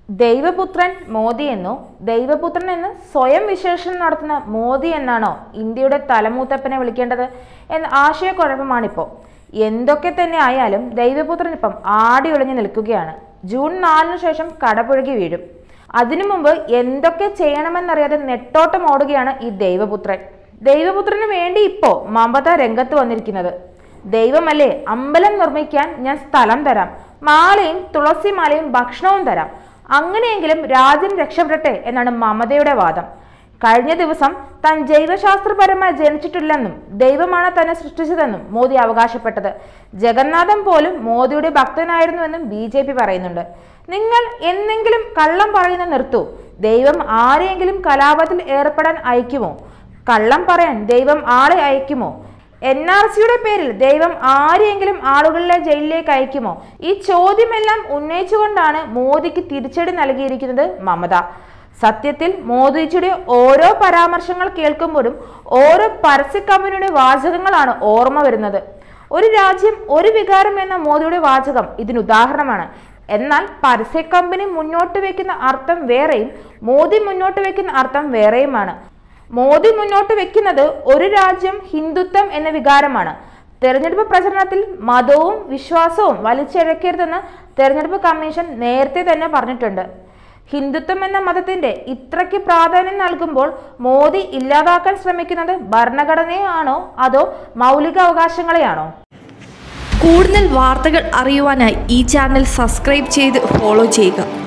ദൈവപുത്രൻ മോദി എന്നോ ദൈവപുത്രൻ എന്ന് സ്വയം വിശേഷണം നടത്തുന്ന മോദി എന്നാണോ ഇന്ത്യയുടെ തലമൂത്തപ്പനെ വിളിക്കേണ്ടത് എന്ന ആശയക്കുഴപ്പമാണിപ്പോൾ എന്തൊക്കെ തന്നെ ആയാലും ദൈവപുത്രൻ ഇപ്പം ആടി ഒളിഞ്ഞു നിൽക്കുകയാണ് ജൂൺ നാലിന് ശേഷം കടപുഴകി വീഴും അതിനു മുമ്പ് എന്തൊക്കെ ചെയ്യണമെന്നറിയാതെ നെട്ടോട്ടം ഓടുകയാണ് ഈ ദൈവപുത്രൻ ദൈവപുത്രന് വേണ്ടി ഇപ്പോ മമത രംഗത്ത് വന്നിരിക്കുന്നത് ദൈവമല്ലേ അമ്പലം നിർമ്മിക്കാൻ ഞാൻ സ്ഥലം തരാം മാലയും തുളസിമാലയും ഭക്ഷണവും തരാം അങ്ങനെയെങ്കിലും രാജ്യം രക്ഷപ്പെടട്ടെ എന്നാണ് മമതയുടെ വാദം കഴിഞ്ഞ ദിവസം താൻ ജൈവശാസ്ത്രപരമായി ജനിച്ചിട്ടില്ലെന്നും ദൈവമാണ് തന്നെ സൃഷ്ടിച്ചതെന്നും മോദി അവകാശപ്പെട്ടത് ജഗന്നാഥൻ പോലും മോദിയുടെ ഭക്തനായിരുന്നുവെന്നും ബി ജെ പി പറയുന്നുണ്ട് നിങ്ങൾ എന്നെങ്കിലും കള്ളം പറയുന്ന നിർത്തൂ ദൈവം ആരെയെങ്കിലും കലാപത്തിൽ ഏർപ്പെടാൻ അയക്കുമോ കള്ളം പറയാൻ ദൈവം ആളെ അയക്കുമോ എൻ ആർ സിയുടെ പേരിൽ ദൈവം ആരെയെങ്കിലും ആളുകളിലെ ജയിലിലേക്ക് അയക്കുമോ ഈ ചോദ്യമെല്ലാം ഉന്നയിച്ചുകൊണ്ടാണ് മോദിക്ക് തിരിച്ചടി നൽകിയിരിക്കുന്നത് മമത സത്യത്തിൽ മോദിജിയുടെ ഓരോ പരാമർശങ്ങൾ കേൾക്കുമ്പോഴും ഓരോ പരസ്യ കമ്പനിയുടെ വാചകങ്ങളാണ് ഓർമ്മ വരുന്നത് ഒരു രാജ്യം ഒരു വികാരം എന്ന മോദിയുടെ വാചകം ഇതിന് ഉദാഹരണമാണ് എന്നാൽ പരസ്യ കമ്പനി മുന്നോട്ട് വെക്കുന്ന അർത്ഥം വേറെയും മോദി മുന്നോട്ട് വെക്കുന്ന അർത്ഥം വേറെയുമാണ് മോദി മുന്നോട്ട് വെക്കുന്നത് ഒരു രാജ്യം ഹിന്ദുത്വം എന്ന വികാരമാണ് തെരഞ്ഞെടുപ്പ് പ്രചരണത്തിൽ മതവും വിശ്വാസവും വലിച്ചിഴക്കരുതെന്ന് തെരഞ്ഞെടുപ്പ് കമ്മീഷൻ നേരത്തെ തന്നെ പറഞ്ഞിട്ടുണ്ട് ഹിന്ദുത്വം എന്ന മതത്തിന്റെ ഇത്രയ്ക്ക് പ്രാധാന്യം നൽകുമ്പോൾ മോദി ഇല്ലാതാക്കാൻ ശ്രമിക്കുന്നത് ഭരണഘടനയാണോ അതോ മൗലിക അവകാശങ്ങളെയാണോ കൂടുതൽ വാർത്തകൾ അറിയുവാനായി ഈ ചാനൽ സബ്സ്ക്രൈബ് ചെയ്ത് ഫോളോ ചെയ്യുക